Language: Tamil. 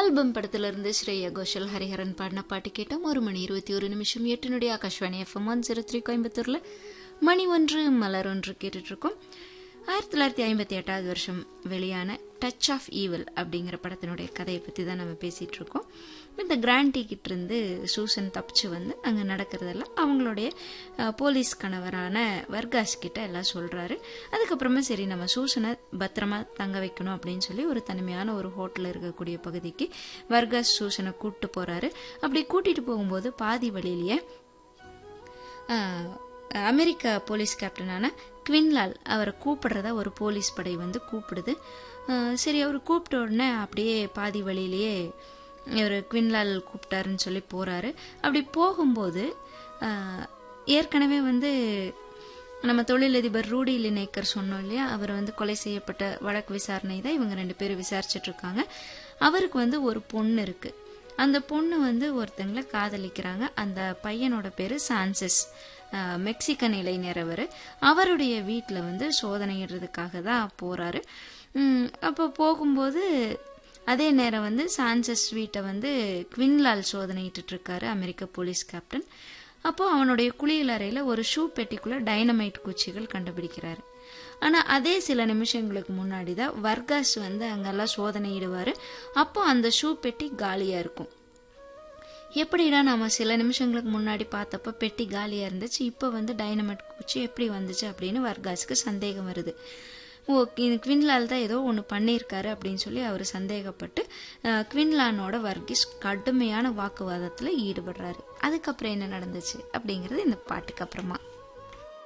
ஆல்பம் படத்திலிருந்து ஸ்ரேயா கோஷல் ஹரிஹரன் பாடின பாட்டு கேட்டோம் ஒரு மணி இருபத்தி ஒரு நிமிஷம் எட்டினுடைய Akashvani FM one zero three கோயம்புத்தூரில் மணி ஒன்று மலர் ஒன்று கேட்டுட்ருக்கோம் ஆயிரத்தி தொள்ளாயிரத்தி ஐம்பத்தி எட்டாவது வருஷம் வெளியான டச் ஆஃப் ஈவில் அப்படிங்கிற படத்தினுடைய கதையை பற்றி தான் நம்ம பேசிகிட்டு இருக்கோம் இந்த கிராண்டி கிட்ட இருந்து சூசன் தப்பிச்சு வந்து அங்கே நடக்கிறதெல்லாம் அவங்களுடைய அஹ், போலீஸ் கணவரான வர்காஸ் கிட்ட எல்லாம் சொல்கிறாரு அதுக்கப்புறமா சரி நம்ம சூசனை பத்திரமா தங்க வைக்கணும் அப்படின்னு சொல்லி ஒரு தனிமையான ஒரு ஹோட்டலில் இருக்கக்கூடிய பகுதிக்கு வர்காஸ் சூசனை கூப்பிட்டு போகிறாரு அப்படி கூட்டிகிட்டு போகும்போது பாதி வழியிலேயே ஆஹ், அமெரிக்க போலீஸ் கேப்டனான குவின்லால் அவரை கூப்பிடுறத ஒரு போலீஸ் படை வந்து கூப்பிடுது ஆஹ், சரி அவர் கூப்பிட்ட உடனே அப்படியே பாதி வழியிலேயே இவர் குவின்லால் கூப்பிட்டாருன்னு சொல்லி போறாரு அப்படி போகும்போது ஆஹ், ஏற்கனவே வந்து நம்ம தொழிலதிபர் ரூடி லினேக்கர் சொன்னோம் இல்லையா அவர் வந்து கொலை செய்யப்பட்ட வழக்கு விசாரணை தான் இவங்க ரெண்டு பேரும் விசாரிச்சுட்டு இருக்காங்க அவருக்கு வந்து ஒரு பொண்ணு இருக்கு அந்த பொண்ணு வந்து ஒருத்தங்களை காதலிக்கிறாங்க அந்த பையனோட பேரு சான்சஸ் அஹ், மெக்சிகன் இளைஞர் அவர் அவருடைய வீட்டில் வந்து சோதனையிடுறதுக்காக தான் போறாரு உம், அப்போ போகும்போது அதே நேரம் வந்து சான்சஸ் வீட்டை வந்து குவின்லால் சோதனையிட்டு இருக்காரு அமெரிக்க போலீஸ் கேப்டன் அப்போ அவனுடைய குளியல் அறையில ஒரு ஷூ பெட்டிக்குள்ள டைனமைட் குச்சிகள் கண்டுபிடிக்கிறாரு ஆனா அதே சில நிமிஷங்களுக்கு முன்னாடி தான் வர்காஸ் வந்து அங்கெல்லாம் சோதனையிடுவாரு அப்போ அந்த ஷூ பெட்டி காலியா இருக்கும் எப்படிடா நம்ம சில நிமிஷங்களுக்கு முன்னாடி பார்த்தப்ப பெட்டி காலியா இருந்துச்சு இப்போ வந்து டைனமைட் குச்சி எப்படி வந்துச்சு அப்படின்னு வர்காஸுக்கு சந்தேகம் வருது ஓ இது குவின்லால் தான் ஏதோ ஒன்று பண்ணியிருக்காரு அப்படின்னு சொல்லி அவர் சந்தேகப்பட்டு அஹ், குவின்லானோட வர்கீஸ் கடுமையான வாக்குவாதத்தில் ஈடுபடுறாரு அதுக்கப்புறம் என்ன நடந்துச்சு அப்படிங்கிறது இந்த பாட்டுக்கு அப்புறமா